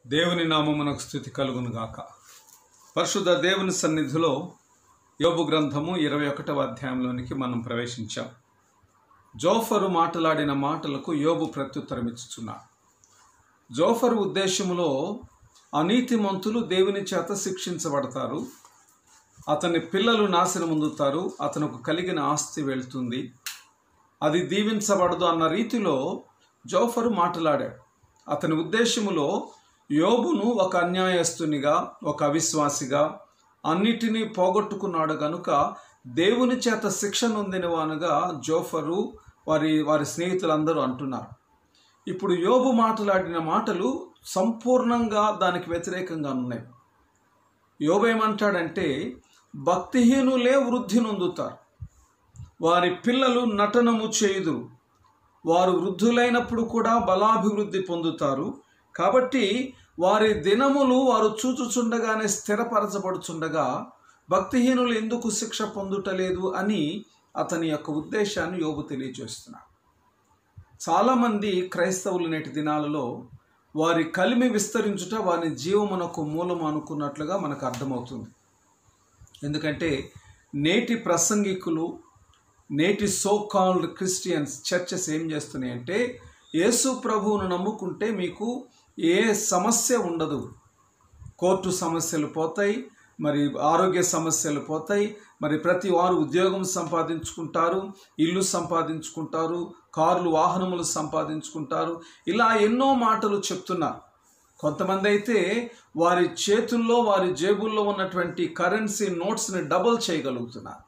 దేవుని నామమునకు స్థుతి కలుగును గాక పరిశుద్ధ దేవుని సన్నిధిలో యోబు గ్రంథము ఇరవై ఒకటవ అధ్యాయంలోనికి మనం ప్రవేశించాం జోఫరు మాట్లాడిన మాటలకు యోబు ప్రత్యుత్తరం ఇచ్చుచున్నాడు జోఫరు ఉద్దేశములో అనీతిమంతులు దేవుని చేత శిక్షించబడతారు అతని పిల్లలు నాశనం పొందుతారు అతనికి కలిగిన ఆస్తి వెళ్తుంది అది దీవించబడదు అన్న రీతిలో జోఫరు మాట్లాడాడు అతని ఉద్దేశములో యోబును ఒక అన్యాయస్తునిగా ఒక అవిశ్వాసిగా అన్నిటినీ పోగొట్టుకున్నాడు గనుక దేవుని చేత శిక్ష నొందిన వానుగా జోఫరు వారి వారి స్నేహితులందరూ అంటున్నారు ఇప్పుడు యోబు మాట్లాడిన మాటలు సంపూర్ణంగా దానికి వ్యతిరేకంగా ఉన్నాయి యోబు ఏమంటాడంటే భక్తిహీనులే వృద్ధి నొందుతారు వారి పిల్లలు నటనము చేయుదురు వారు వృద్ధులైనప్పుడు కూడా బలాభివృద్ధి పొందుతారు కాబట్టి వారి దినములు వారు చూచుచుండగానే స్థిరపరచబడుచుండగా భక్తిహీనులు ఎందుకు శిక్ష పొందుటలేదు అని అతని యొక్క ఉద్దేశాన్ని యోబు తెలియజేస్తున్నాడు చాలామంది క్రైస్తవులు నేటి దినాలలో వారి కలిమి విస్తరించుట వారి జీవమునకు మూలం అనుకున్నట్లుగా మనకు అర్థమవుతుంది ఎందుకంటే నేటి ప్రసంగికులు నేటి సో కాల్డ్ క్రిస్టియన్స్ చర్చెస్ ఏం చేస్తున్నాయంటే యేసు ప్రభువును నమ్ముకుంటే మీకు ఏ సమస్య ఉండదు కోర్టు సమస్యలు పోతాయి మరి ఆరోగ్య సమస్యలు పోతాయి మరి ప్రతి వారు ఉద్యోగం సంపాదించుకుంటారు ఇల్లు సంపాదించుకుంటారు కార్లు వాహనములు సంపాదించుకుంటారు ఇలా ఎన్నో మాటలు చెప్తున్నారు కొంతమంది అయితే వారి చేతుల్లో వారి జేబుల్లో ఉన్నటువంటి కరెన్సీ నోట్స్ని డబుల్ చేయగలుగుతున్నారు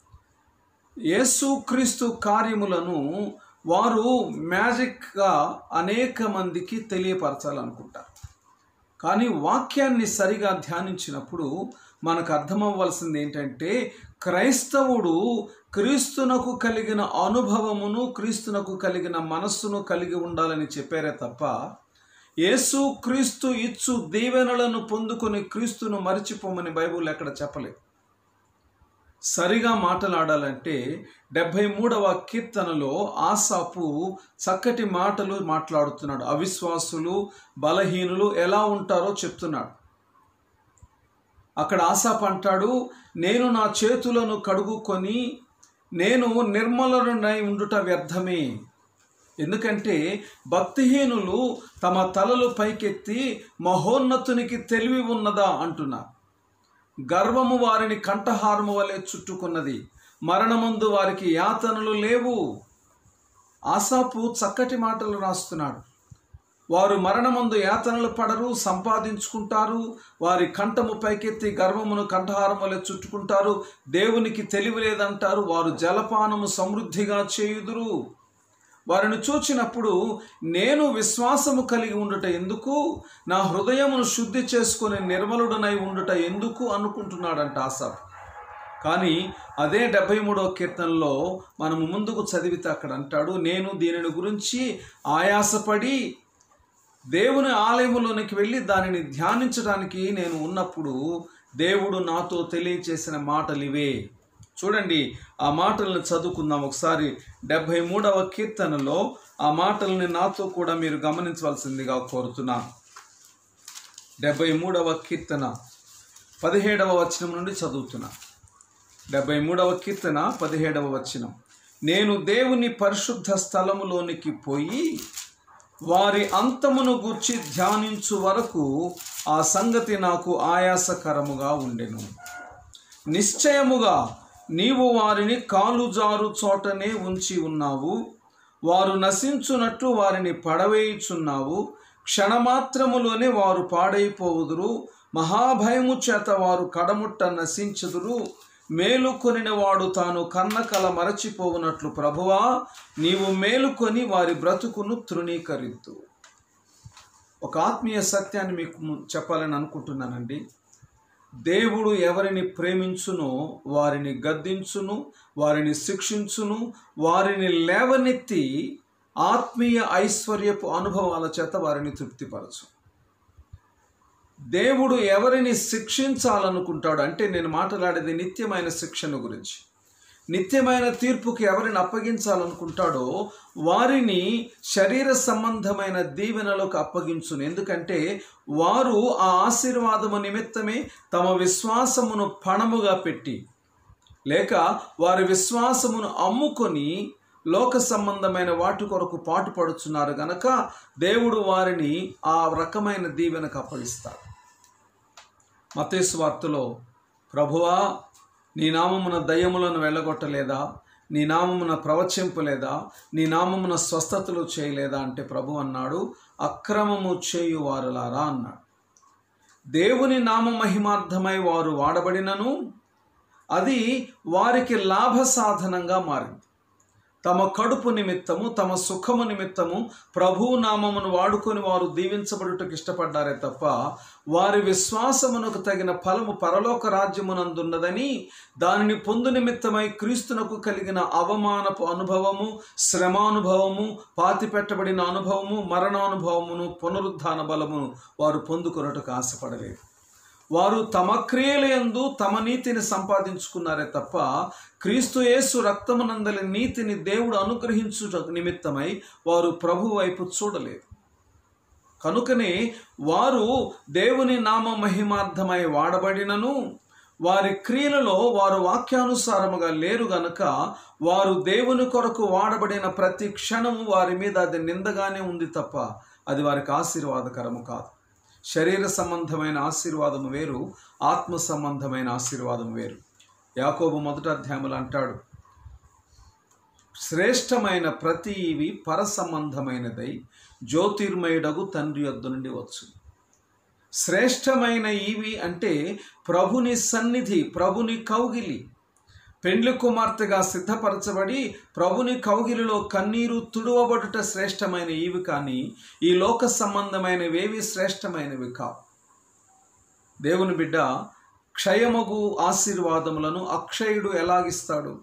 యేసుక్రీస్తు కార్యములను వారు మ్యాజిక్గా అనేక మందికి తెలియపరచాలనుకుంటారు కానీ వాక్యాన్ని సరిగా ధ్యానించినప్పుడు మనకు అర్థమవ్వాల్సింది ఏంటంటే క్రైస్తవుడు క్రీస్తునకు కలిగిన అనుభవమును క్రీస్తునకు కలిగిన మనస్సును కలిగి ఉండాలని చెప్పారే తప్ప యేసు క్రీస్తు ఇచ్చు దీవెనలను పొందుకొని క్రీస్తును మరిచిపోమని బైబుల్ ఎక్కడ చెప్పలేదు సరిగా మాట్లాడాలంటే డెబ్భై మూడవ కీర్తనలో ఆసాపు చక్కటి మాటలు మాట్లాడుతున్నాడు అవిశ్వాసులు బలహీనులు ఎలా ఉంటారో చెప్తున్నాడు అక్కడ ఆసాపు అంటాడు నేను నా చేతులను కడుగుకొని నేను నిర్మలనునై ఉండుట వ్యర్థమే ఎందుకంటే భక్తిహీనులు తమ తలలు పైకెత్తి మహోన్నతునికి తెలివి ఉన్నదా అంటున్నారు గర్వము వారిని కంఠహారము వలె చుట్టుకున్నది మరణమందు వారికి యాతనలు లేవు ఆసాపు చక్కటి మాటలు రాస్తున్నాడు వారు మరణమందు యాతనలు పడరు సంపాదించుకుంటారు వారి కంఠము పైకెత్తి గర్వమును కంఠహారం వలె చుట్టుకుంటారు దేవునికి తెలివి లేదంటారు వారు జలపానము సమృద్ధిగా చేయుదురు వారిని చూచినప్పుడు నేను విశ్వాసము కలిగి ఉండుట ఎందుకు నా హృదయమును శుద్ధి చేసుకుని నిర్మలుడనై ఉండుట ఎందుకు అనుకుంటున్నాడంట ఆసాఫ్ కానీ అదే డెబ్బై మూడవ కీర్తనలో మనము ముందుకు చదివితే అక్కడ అంటాడు నేను దీనిని గురించి ఆయాసపడి దేవుని ఆలయములోనికి వెళ్ళి దానిని ధ్యానించడానికి నేను ఉన్నప్పుడు దేవుడు నాతో తెలియచేసిన మాటలు ఇవే చూడండి ఆ మాటలను చదువుకుందాం ఒకసారి డెబ్భై మూడవ కీర్తనలో ఆ మాటల్ని నాతో కూడా మీరు గమనించవలసిందిగా కోరుతున్నాను డెబ్భై మూడవ కీర్తన పదిహేడవ వచనం నుండి చదువుతున్నా డెబ్భై మూడవ కీర్తన పదిహేడవ వచనం నేను దేవుని పరిశుద్ధ స్థలములోనికి పోయి వారి అంతమును గూర్చి ధ్యానించు వరకు ఆ సంగతి నాకు ఆయాసకరముగా ఉండెను నిశ్చయముగా నీవు వారిని కాలుజారు చోటనే ఉంచి ఉన్నావు వారు నశించునట్టు వారిని పడవేయుచున్నావు క్షణమాత్రములోనే వారు పాడైపోవుదురు మహాభయము చేత వారు కడముట్ట నశించుదురు మేలుకొనిన వాడు తాను కన్నకల మరచిపోవునట్లు ప్రభువా నీవు మేలుకొని వారి బ్రతుకును తృణీకరిద్దు ఒక ఆత్మీయ సత్యాన్ని మీకు చెప్పాలని అనుకుంటున్నానండి దేవుడు ఎవరిని ప్రేమించునో వారిని గద్దించును వారిని శిక్షించును వారిని లేవనెత్తి ఆత్మీయ ఐశ్వర్యపు అనుభవాల చేత వారిని తృప్తిపరచు దేవుడు ఎవరిని శిక్షించాలనుకుంటాడు అంటే నేను మాట్లాడేది నిత్యమైన శిక్షణ గురించి నిత్యమైన తీర్పుకి ఎవరిని అప్పగించాలనుకుంటాడో వారిని శరీర సంబంధమైన దీవెనలకు అప్పగించును ఎందుకంటే వారు ఆ ఆశీర్వాదము నిమిత్తమే తమ విశ్వాసమును పణముగా పెట్టి లేక వారి విశ్వాసమును అమ్ముకొని లోక సంబంధమైన వాటి కొరకు పాటుపడుచున్నారు గనక దేవుడు వారిని ఆ రకమైన దీవెనకు అప్పగిస్తాడు మతేసు వార్తలో ప్రభువా నీ నామమున దయ్యములను వెళ్ళగొట్టలేదా నీ నామమున ప్రవచింపలేదా నీ నామమున స్వస్థతలు చేయలేదా అంటే ప్రభు అన్నాడు అక్రమము చేయువారులారా అన్నాడు దేవుని నామ మహిమార్థమై వారు వాడబడినను అది వారికి లాభ సాధనంగా మారింది తమ కడుపు నిమిత్తము తమ సుఖము నిమిత్తము ప్రభువు నామమును వాడుకొని వారు దీవించబడుటకు ఇష్టపడ్డారే తప్ప వారి విశ్వాసమునకు తగిన ఫలము పరలోక రాజ్యమునందున్నదని దానిని పొందు నిమిత్తమై క్రీస్తునకు కలిగిన అవమానపు అనుభవము శ్రమానుభవము పాతిపెట్టబడిన అనుభవము మరణానుభవమును పునరుద్ధాన బలమును వారు పొందుకొనుటకు ఆశపడలేదు వారు తమ క్రియలందు తమ నీతిని సంపాదించుకున్నారే తప్ప క్రీస్తు యేసు రక్తమునందలి నీతిని దేవుడు అనుగ్రహించుట నిమిత్తమై వారు ప్రభు వైపు చూడలేదు కనుకనే వారు దేవుని నామ మహిమార్థమై వాడబడినను వారి క్రియలలో వారు వాక్యానుసారముగా లేరు గనుక వారు దేవుని కొరకు వాడబడిన ప్రతి క్షణము వారి మీద అది నిందగానే ఉంది తప్ప అది వారికి ఆశీర్వాదకరము కాదు శరీర సంబంధమైన ఆశీర్వాదము వేరు ఆత్మ సంబంధమైన ఆశీర్వాదం వేరు యాకోబు మొదట అధ్యాయములు అంటాడు శ్రేష్టమైన ప్రతి ఇవి పర సంబంధమైనదై జ్యోతిర్మయుడగు తండ్రి యొద్ద నుండి వచ్చు శ్రేష్టమైన ఇవి అంటే ప్రభుని సన్నిధి ప్రభుని కౌగిలి పెండ్లి కుమార్తెగా సిద్ధపరచబడి ప్రభుని కౌగిలిలో కన్నీరు తుడువబడుట శ్రేష్టమైన ఇవి కానీ ఈ లోక సంబంధమైనవేవి శ్రేష్టమైనవి కావు దేవుని బిడ్డ క్షయమగు ఆశీర్వాదములను అక్షయుడు ఎలాగిస్తాడు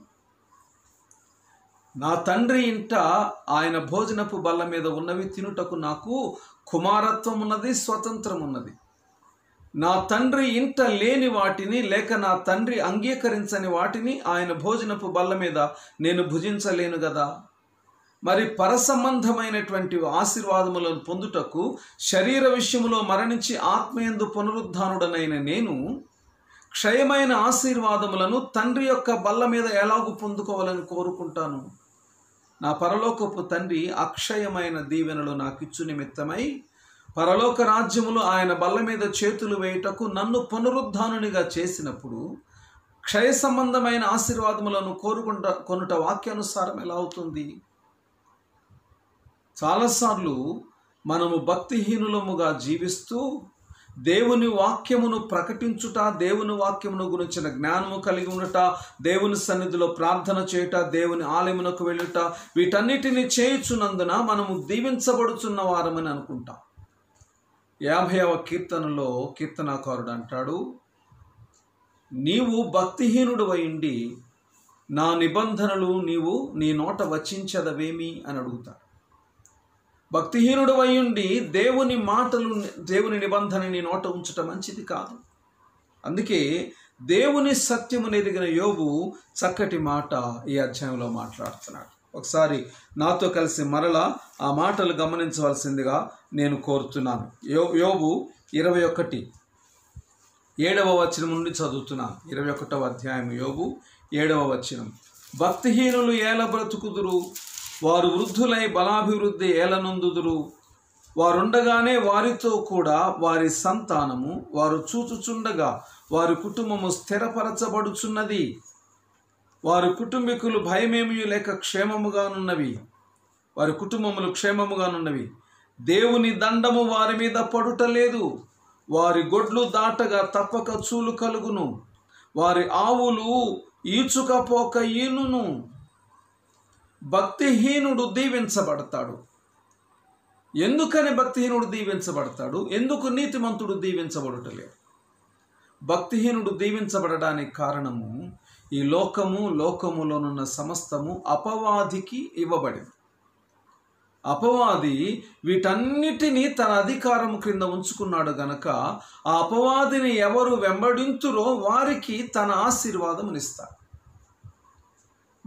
నా తండ్రి ఇంట ఆయన భోజనపు బల్ల మీద ఉన్నవి తినుటకు నాకు కుమారత్వం ఉన్నది స్వతంత్రం ఉన్నది నా తండ్రి ఇంట లేని వాటిని లేక నా తండ్రి అంగీకరించని వాటిని ఆయన భోజనపు బల్ల మీద నేను భుజించలేను కదా మరి పరసంబంధమైనటువంటి ఆశీర్వాదములను పొందుటకు శరీర విషయములో మరణించి ఆత్మయందు పునరుద్ధానుడనైన నేను క్షయమైన ఆశీర్వాదములను తండ్రి యొక్క బల్ల మీద ఎలాగూ పొందుకోవాలని కోరుకుంటాను నా పరలోకపు తండ్రి అక్షయమైన దీవెనలు నాకిచ్చు నిమిత్తమై పరలోక రాజ్యములు ఆయన బల్ల మీద చేతులు వేయుటకు నన్ను పునరుద్ధానునిగా చేసినప్పుడు క్షయ సంబంధమైన ఆశీర్వాదములను కోరుకుంట కొనుట వాక్యానుసారం ఎలా అవుతుంది చాలాసార్లు మనము భక్తిహీనులముగా జీవిస్తూ దేవుని వాక్యమును ప్రకటించుట దేవుని వాక్యమును గురించిన జ్ఞానము కలిగి ఉండట దేవుని సన్నిధిలో ప్రార్థన చేయుట దేవుని ఆలయమునకు వెళ్ళుట వీటన్నిటిని చేయుచున్నందున మనము దీవించబడుచున్న వారమని అనుకుంటాం యాభైవ కీర్తనలో కీర్తనాకారుడు అంటాడు నీవు భక్తిహీనుడు అయిండి నా నిబంధనలు నీవు నీ నోట వచించదవేమి అని అడుగుతాడు భక్తిహీనుడు అయ్యుండి దేవుని మాటలు దేవుని నిబంధన నీ నోట ఉంచటం మంచిది కాదు అందుకే దేవుని సత్యము ఎరిగిన యోగు చక్కటి మాట ఈ అధ్యాయంలో మాట్లాడుతున్నాడు ఒకసారి నాతో కలిసి మరలా ఆ మాటలు గమనించవలసిందిగా నేను కోరుతున్నాను యో యోగు ఇరవై ఒకటి ఏడవ వచనం నుండి చదువుతున్నా ఇరవై ఒకటవ అధ్యాయం యోగు ఏడవ వచనం భక్తిహీనులు ఏల బ్రతుకుదురు వారు వృద్ధులై బలాభివృద్ధి ఏలనందుదురు వారుండగానే వారితో కూడా వారి సంతానము వారు చూచుచుండగా వారి కుటుంబము స్థిరపరచబడుచున్నది వారి కుటుంబీకులు భయమేమీ లేక క్షేమముగానున్నవి వారి కుటుంబములు క్షేమముగానున్నవి దేవుని దండము వారి మీద పడుటలేదు వారి గొడ్లు దాటగా తప్పక చూలు కలుగును వారి ఆవులు ఈచుకపోక ఈనును భక్తిహీనుడు దీవించబడతాడు ఎందుకని భక్తిహీనుడు దీవించబడతాడు ఎందుకు నీతిమంతుడు దీవించబడుటలేదు భక్తిహీనుడు దీవించబడడానికి కారణము ఈ లోకము లోకములోనున్న సమస్తము అపవాదికి ఇవ్వబడింది అపవాది వీటన్నిటినీ తన అధికారం క్రింద ఉంచుకున్నాడు గనక ఆ అపవాదిని ఎవరు వెంబడింతురో వారికి తన ఆశీర్వాదమునిస్తాడు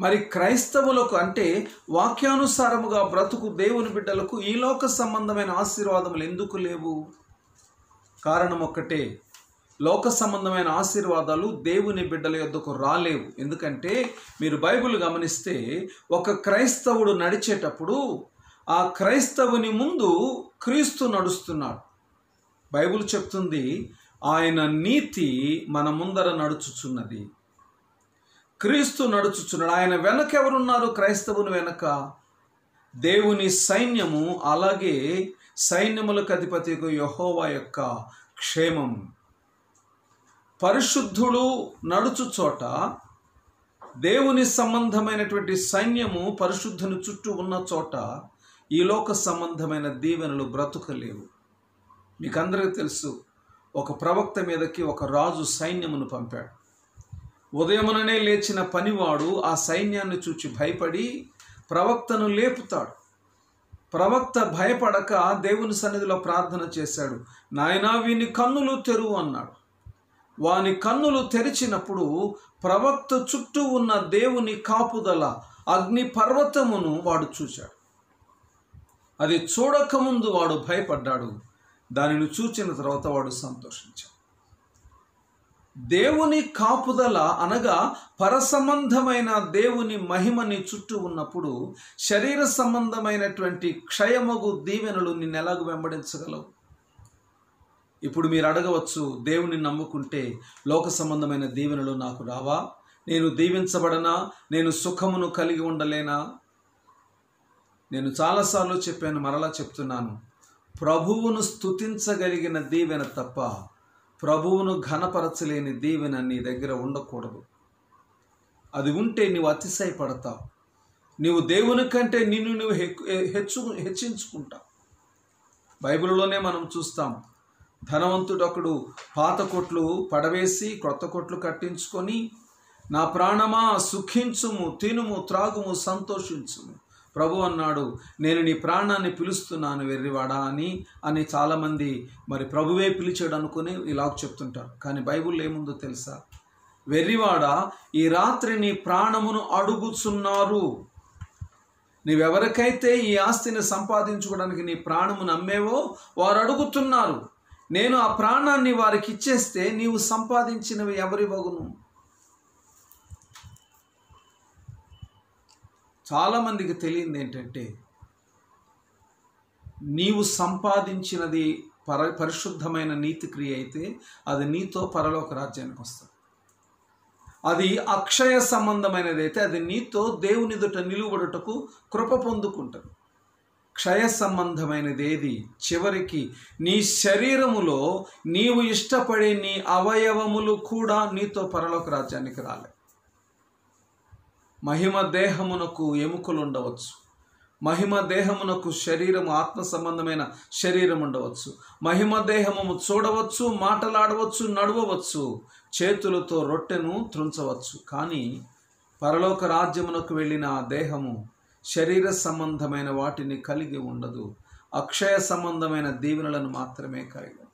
మరి క్రైస్తవులకు అంటే వాక్యానుసారముగా బ్రతుకు దేవుని బిడ్డలకు ఈ లోక సంబంధమైన ఆశీర్వాదములు ఎందుకు లేవు కారణం ఒక్కటే లోక సంబంధమైన ఆశీర్వాదాలు దేవుని బిడ్డల యొద్దకు రాలేవు ఎందుకంటే మీరు బైబిల్ గమనిస్తే ఒక క్రైస్తవుడు నడిచేటప్పుడు ఆ క్రైస్తవుని ముందు క్రీస్తు నడుస్తున్నాడు బైబిల్ చెప్తుంది ఆయన నీతి మన ముందర నడుచుచున్నది క్రీస్తు నడుచుచున్నాడు ఆయన వెనక ఎవరున్నారు క్రైస్తవుని వెనక దేవుని సైన్యము అలాగే సైన్యములకు అధిపతికు యహోవా యొక్క క్షేమం పరిశుద్ధుడు నడుచు చోట దేవుని సంబంధమైనటువంటి సైన్యము పరిశుద్ధుని చుట్టూ ఉన్న చోట ఈ లోక సంబంధమైన దీవెనలు బ్రతుకలేవు మీకు అందరికీ తెలుసు ఒక ప్రవక్త మీదకి ఒక రాజు సైన్యమును పంపాడు ఉదయముననే లేచిన పనివాడు ఆ సైన్యాన్ని చూచి భయపడి ప్రవక్తను లేపుతాడు ప్రవక్త భయపడక దేవుని సన్నిధిలో ప్రార్థన చేశాడు నాయనా వీని కన్నులు తెరువు అన్నాడు వాని కన్నులు తెరిచినప్పుడు ప్రవక్త చుట్టూ ఉన్న దేవుని కాపుదల అగ్ని పర్వతమును వాడు చూశాడు అది చూడకముందు వాడు భయపడ్డాడు దానిని చూచిన తర్వాత వాడు సంతోషించాడు దేవుని కాపుదల అనగా పరసంబంధమైన దేవుని మహిమని చుట్టూ ఉన్నప్పుడు శరీర సంబంధమైనటువంటి క్షయమగు దీవెనలు నిన్ను ఎలాగ వెంబడించగలవు ఇప్పుడు మీరు అడగవచ్చు దేవుని నమ్ముకుంటే లోక సంబంధమైన దీవెనలు నాకు రావా నేను దీవించబడనా నేను సుఖమును కలిగి ఉండలేనా నేను చాలాసార్లు చెప్పాను మరలా చెప్తున్నాను ప్రభువును స్తుతించగలిగిన దీవెన తప్ప ప్రభువును ఘనపరచలేని దీవెన నీ దగ్గర ఉండకూడదు అది ఉంటే నీవు అతిశయపడతావు నీవు దేవుని కంటే నిన్ను నువ్వు హెక్కు- హెచ్చు హెచ్చించుకుంటావు బైబిల్లోనే మనం చూస్తాం ధనవంతుడు ఒకడు పాత కొట్లు పడవేసి క్రొత్త కొట్లు కట్టించుకొని నా ప్రాణమా సుఖించుము తినుము త్రాగుము సంతోషించుము ప్రభు అన్నాడు నేను నీ ప్రాణాన్ని పిలుస్తున్నాను వెర్రివాడా అని అని చాలామంది మరి ప్రభువే పిలిచాడు అనుకుని ఇలాగ చెప్తుంటారు కానీ బైబిల్లో ఏముందో తెలుసా వెర్రివాడా ఈ రాత్రి నీ ప్రాణమును అడుగుచున్నారు నీవెవరికైతే ఈ ఆస్తిని సంపాదించుకోవడానికి నీ ప్రాణమును అమ్మేవో వారు అడుగుతున్నారు నేను ఆ ప్రాణాన్ని వారికి ఇచ్చేస్తే నీవు సంపాదించినవి ఎవరి వగును చాలామందికి తెలియంది ఏంటంటే నీవు సంపాదించినది పర పరిశుద్ధమైన నీతి క్రియ అయితే అది నీతో పరలోక రాజ్యానికి వస్తుంది అది అక్షయ సంబంధమైనది అయితే అది నీతో దేవుని ఎదుట నిలువబడుటకు కృప పొందుకుంటుంది క్షయ సంబంధమైనది ఏది చివరికి నీ శరీరములో నీవు ఇష్టపడే నీ అవయవములు కూడా నీతో పరలోక రాజ్యానికి రాలే మహిమ దేహమునకు ఎముకలు ఉండవచ్చు మహిమ దేహమునకు శరీరము ఆత్మ సంబంధమైన శరీరం ఉండవచ్చు మహిమ దేహము చూడవచ్చు మాటలాడవచ్చు నడవవచ్చు చేతులతో రొట్టెను త్రుంచవచ్చు కానీ పరలోక రాజ్యమునకు వెళ్ళిన ఆ దేహము శరీర సంబంధమైన వాటిని కలిగి ఉండదు అక్షయ సంబంధమైన దీవెనలను మాత్రమే కలిగి ఉంటుంది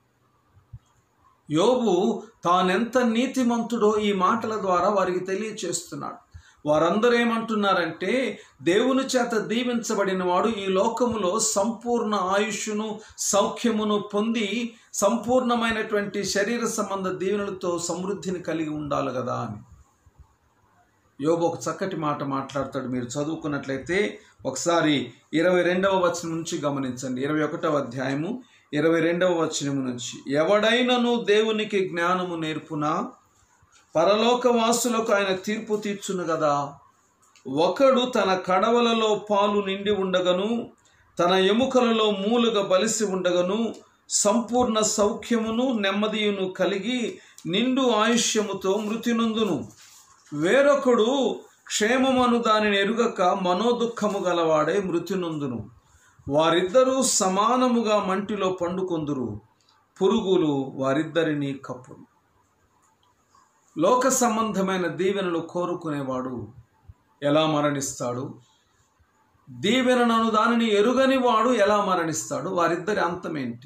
యోబు తానెంత నీతిమంతుడో ఈ మాటల ద్వారా వారికి తెలియచేస్తున్నాడు వారందరూ ఏమంటున్నారంటే దేవుని చేత దీవించబడిన వాడు ఈ లోకములో సంపూర్ణ ఆయుష్ను సౌఖ్యమును పొంది సంపూర్ణమైనటువంటి శరీర సంబంధ దీవెనలతో సమృద్ధిని కలిగి ఉండాలి కదా అని యోబు ఒక చక్కటి మాట మాట్లాడతాడు మీరు చదువుకున్నట్లయితే ఒకసారి ఇరవై రెండవ వచనం నుంచి గమనించండి ఇరవై ఒకటవ అధ్యాయము ఇరవై రెండవ వచనం నుంచి ఎవడైనను దేవునికి జ్ఞానము నేర్పునా పరలోకవాసులకు ఆయన తీర్పు తీర్చును కదా ఒకడు తన కడవలలో పాలు నిండి ఉండగను తన ఎముకలలో మూలుగా బలిసి ఉండగను సంపూర్ణ సౌఖ్యమును నెమ్మదియును కలిగి నిండు ఆయుష్యముతో మృతినందును వేరొకడు క్షేమమను దానిని ఎరుగక మనోదుఖము గలవాడే మృతినందును వారిద్దరూ సమానముగా మంటిలో పండుకొందురు పురుగులు వారిద్దరిని కప్పును లోక సంబంధమైన దీవెనలు కోరుకునేవాడు ఎలా మరణిస్తాడు దీవెనను దానిని ఎరుగని వాడు ఎలా మరణిస్తాడు వారిద్దరి అంతమేంటి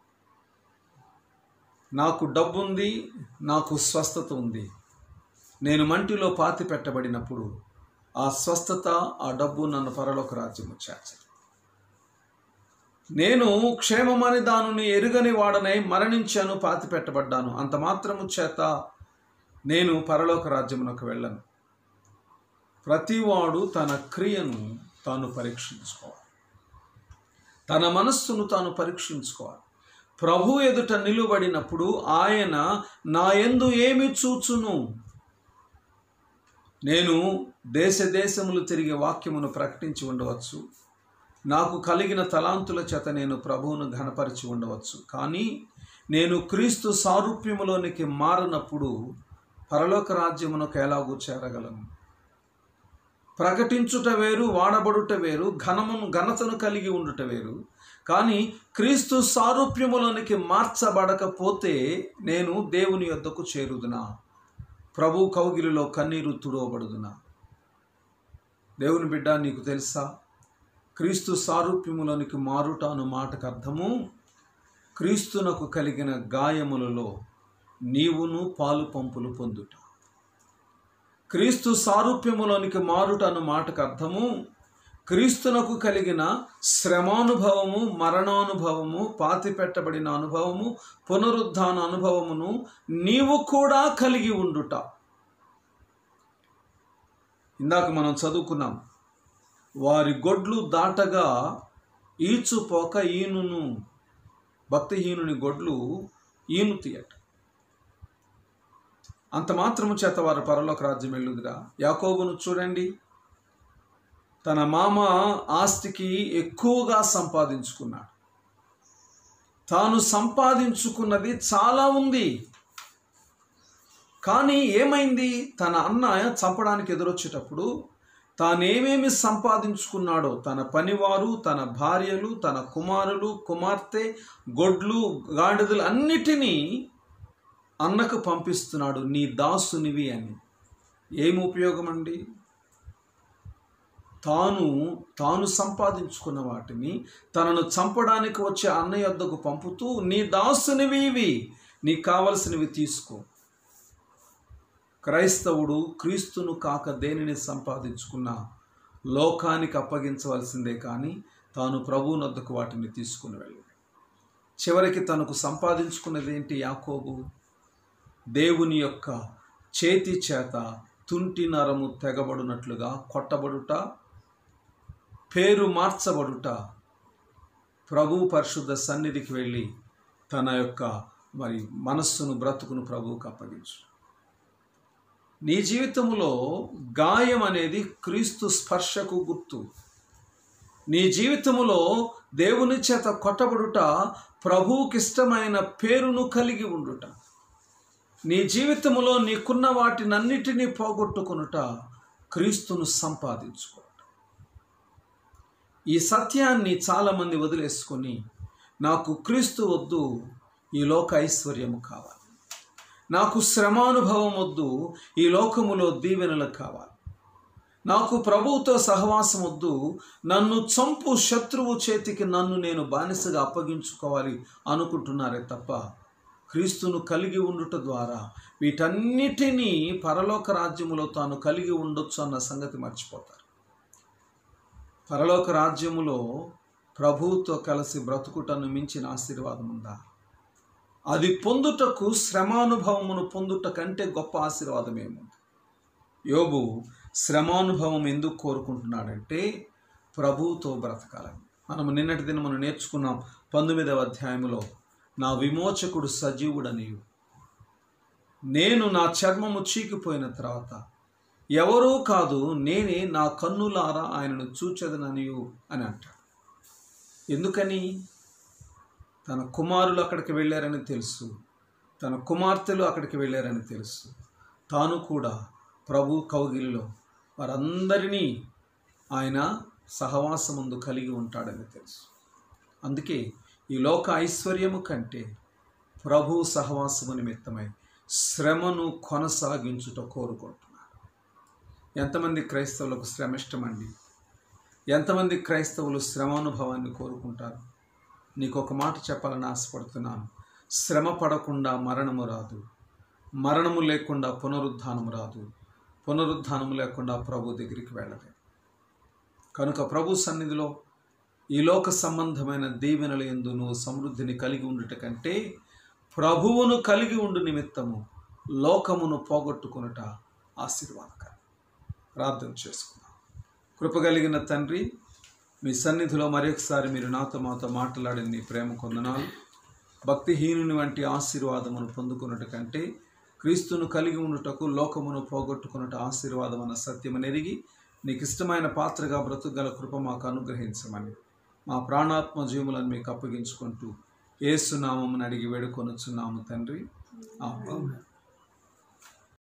నాకు డబ్బు ఉంది నాకు స్వస్థత ఉంది నేను మంటిలో పాతి పెట్టబడినప్పుడు ఆ స్వస్థత ఆ డబ్బు నన్ను పరలోక రాజ్యము చేర్చదు నేను క్షేమమని దానిని ఎరుగని వాడనై మరణించాను పాతి పెట్టబడ్డాను అంత మాత్రము చేత నేను పరలోక రాజ్యమునకు వెళ్ళను ప్రతివాడు తన క్రియను తాను పరీక్షించుకోవాలి తన మనస్సును తాను పరీక్షించుకోవాలి ప్రభు ఎదుట నిలువబడినప్పుడు ఆయన నా యందు ఏమి చూచును నేను దేశ దేశములు తిరిగి వాక్యమును ప్రకటించి ఉండవచ్చు నాకు కలిగిన తలాంతుల చేత నేను ప్రభువును ఘనపరిచి ఉండవచ్చు కానీ నేను క్రీస్తు సారూప్యములోనికి మారినప్పుడు పరలోక రాజ్యమునకు ఎలాగూ చేరగలను ప్రకటించుట వేరు వాడబడుట వేరు ఘనమును ఘనతను కలిగి ఉండుట వేరు కానీ క్రీస్తు సారూప్యములోనికి మార్చబడకపోతే నేను దేవుని యొద్దకు చేరుదునా ప్రభు కౌగిలిలో కన్నీరు తుడవబడుదునా దేవుని బిడ్డ నీకు తెలుసా క్రీస్తు సారూప్యములోనికి మారుట అను మాటకు అర్థము క్రీస్తునకు కలిగిన గాయములలో నీవును పాలు పంపులు పొందుట క్రీస్తు సారూప్యములోనికి మారుట అను మాటకు అర్థము క్రీస్తునకు కలిగిన శ్రమానుభవము మరణానుభవము పాతి పెట్టబడిన అనుభవము పునరుద్ధాన అనుభవమును నీవు కూడా కలిగి ఉండుట ఇందాక మనం చదువుకున్నాం వారి గొడ్లు దాటగా ఈచుపోక ఈనును భక్తిహీనుని గొడ్లు ఈను తీయట అంత మాత్రము చేత వారు పరలోక రాజ్యం వెళ్ళుదిరా యాకోబును చూడండి తన మామ ఆస్తికి ఎక్కువగా సంపాదించుకున్నాడు తాను సంపాదించుకున్నది చాలా ఉంది కానీ ఏమైంది తన అన్న చంపడానికి ఎదురొచ్చేటప్పుడు తానేమేమి సంపాదించుకున్నాడో తన పనివారు తన భార్యలు తన కుమారులు కుమార్తె గొడ్లు గాడిదలు అన్నిటినీ అన్నకు పంపిస్తున్నాడు నీ దాసునివి అని ఏమి ఉపయోగం అండి తాను తాను సంపాదించుకున్న వాటిని తనను చంపడానికి వచ్చే అన్న యొద్దకు పంపుతూ నీ దాసునివి ఇవి నీకు కావలసినవి తీసుకో క్రైస్తవుడు క్రీస్తును కాక దేనిని సంపాదించుకున్నా లోకానికి అప్పగించవలసిందే కానీ తాను ప్రభువునొద్దకు వాటిని తీసుకుని వెళ్ళి చివరికి తనకు సంపాదించుకున్నది ఏంటి యాకోబు దేవుని యొక్క చేతి చేత తుంటి నరము తెగబడినట్లుగా కొట్టబడుట పేరు మార్చబడుట ప్రభు పరిశుద్ధ సన్నిధికి వెళ్ళి తన యొక్క మరి మనస్సును బ్రతుకును ప్రభువుకు అప్పగించు నీ జీవితంలో గాయం అనేది క్రీస్తు స్పర్శకు గుర్తు నీ జీవితములో దేవుని చేత కొట్టబడుట ప్రభువుకిష్టమైన పేరును కలిగి ఉండుట నీ జీవితములో నీకున్న వాటినన్నిటినీ పోగొట్టుకునుట క్రీస్తును సంపాదించుకోవటం ఈ సత్యాన్ని చాలామంది వదిలేసుకొని నాకు క్రీస్తు వద్దు ఈ లోక ఐశ్వర్యము కావాలి నాకు శ్రమానుభవం వద్దు ఈ లోకములో దీవెనలు కావాలి నాకు ప్రభువుతో సహవాసం వద్దు నన్ను చంపు శత్రువు చేతికి నన్ను నేను బానిసగా అప్పగించుకోవాలి అనుకుంటున్నారే తప్ప క్రీస్తును కలిగి ఉండుట ద్వారా వీటన్నిటినీ పరలోక రాజ్యములో తాను కలిగి ఉండొచ్చు అన్న సంగతి మర్చిపోతారు పరలోక రాజ్యములో ప్రభువుతో కలిసి బ్రతుకుటను మించిన ఆశీర్వాదం ఉందా అది పొందుటకు శ్రమానుభవమును పొందుట కంటే గొప్ప ఆశీర్వాదం ఏముంది యోబు శ్రమానుభవం ఎందుకు కోరుకుంటున్నాడంటే ప్రభువుతో బ్రతకాలని మనము నిన్నటి దిన మనం నేర్చుకున్నాం పంతొమ్మిదవ అధ్యాయములో నా విమోచకుడు సజీవుడనియు నేను నా చర్మము చీకిపోయిన తర్వాత ఎవరూ కాదు నేనే నా కన్నులారా ఆయనను చూచెదననియు అని అంటాడు ఎందుకని తన కుమారులు అక్కడికి వెళ్ళారని తెలుసు తన కుమార్తెలు అక్కడికి వెళ్ళారని తెలుసు తాను కూడా ప్రభు కౌగిలిలో వారందరినీ ఆయన సహవాసముందు కలిగి ఉంటాడని తెలుసు అందుకే ఈ లోక ఐశ్వర్యము కంటే ప్రభు సహవాసము నిమిత్తమై శ్రమను కొనసాగించుట కోరుకుంటున్నాడు ఎంతమంది క్రైస్తవులకు శ్రమ ఇష్టమండి ఎంతమంది క్రైస్తవులు శ్రమానుభవాన్ని కోరుకుంటారు నీకు ఒక మాట చెప్పాలని ఆశపడుతున్నాను శ్రమ పడకుండా మరణము రాదు మరణము లేకుండా పునరుద్ధానము రాదు పునరుద్ధానం లేకుండా ప్రభు దగ్గరికి వెళ్ళలేం కనుక ప్రభు సన్నిధిలో ఈ లోక సంబంధమైన దీవెనల ఎందు నువ్వు సమృద్ధిని కలిగి ఉండుట కంటే ప్రభువును కలిగి ఉండు నిమిత్తము లోకమును పోగొట్టుకునుట ఆశీర్వాదకరం ప్రార్థన చేసుకుందాం కృపగలిగిన తండ్రి మీ సన్నిధిలో మరొకసారి మీరు నాతో మాతో మాట్లాడిన నీ ప్రేమ కొందనాలు భక్తిహీనుని వంటి ఆశీర్వాదమును పొందుకున్నట కంటే క్రీస్తును కలిగి ఉండుటకు లోకమును పోగొట్టుకున్నట ఆశీర్వాదం అన్న సత్యము నెరిగి నీకు ఇష్టమైన పాత్రగా బ్రతుకుగల కృప మాకు అనుగ్రహించమని మా ప్రాణాత్మ జీవులను మీకు అప్పగించుకుంటూ ఏసునామమును అడిగి వేడుకొనుచున్నాము తండ్రి ఆమేన్